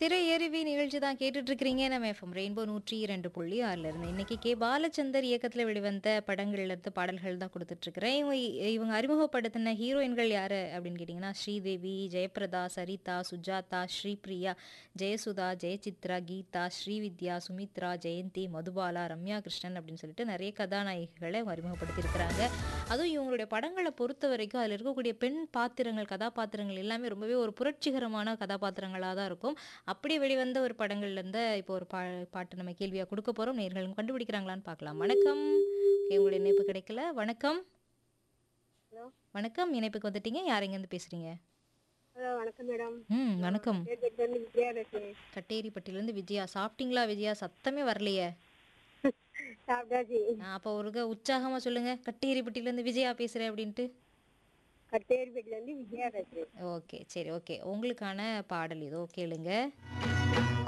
திரையருவி நிகழ்ச்சி தான் கேட்டுட்டு இருக்கிறீங்க நம்ம எஃப்எம் ரெயின்போ நூற்றி இரண்டு புள்ளி ஆறுல இருந்து இன்னைக்கு கே பாலச்சந்தர் இயக்கத்தில் வெளிவந்த படங்கள்ல இருந்து பாடல்கள் தான் கொடுத்துட்டு இருக்கிறேன் இவங்க இவங்க அறிமுகப்படுத்தின ஹீரோயின்கள் யாரு அப்படின்னு கேட்டிங்கன்னா ஸ்ரீதேவி ஜெயபிரதா சரிதா சுஜாதா ஸ்ரீபிரியா ஜெயசுதா ஜெயசித்ரா கீதா ஸ்ரீவித்யா சுமித்ரா ஜெயந்தி மதுபாலா ரம்யா கிருஷ்ணன் அப்படின்னு சொல்லிட்டு நிறைய கதாநாயகிகளை அவங்க அறிமுகப்படுத்தியிருக்கிறாங்க அதுவும் இவங்களுடைய படங்களை பொறுத்த வரைக்கும் அதில் இருக்கக்கூடிய பெண் பாத்திரங்கள் கதாபாத்திரங்கள் எல்லாமே ரொம்பவே ஒரு புரட்சிகரமான கதாபாத்திரங்களாக தான் இருக்கும் அப்படி வெளிவந்த ஒரு படங்கள்ல இருந்து இப்போ ஒரு பா பாட்டு நம்ம கேள்வியாக கொடுக்க போகிறோம் நேர்களும் கண்டுபிடிக்கிறாங்களான்னு பார்க்கலாம் வணக்கம் Okay, உங்களுடைய இணைப்பு கிடைக்கல வணக்கம் ஹலோ வணக்கம் இணைப்புக்கு வந்துட்டீங்க யார் எங்கேருந்து பேசுறீங்க ஹலோ வணக்கம் மேடம் ம் வணக்கம் பேர்பேட்லேருந்து விஜயா பேசுகிறேன் கட்டேரிப்பட்டிலேருந்து விஜயா சாப்பிட்டீங்களா விஜயா சத்தமே வரலையே சாப்பிட்டாச்சு நான் அப்போ ஒரு உற்சாகமாக சொல்லுங்க கட்டேரிப்பட்டிலேருந்து விஜயா பேசுகிறேன் அப்படின்ட்டு கட்டேரிப்பேட்லேருந்து விஜயா பேசுகிறேன் ஓகே சரி ஓகே உங்களுக்கான பாடல் இதோ கேளுங்க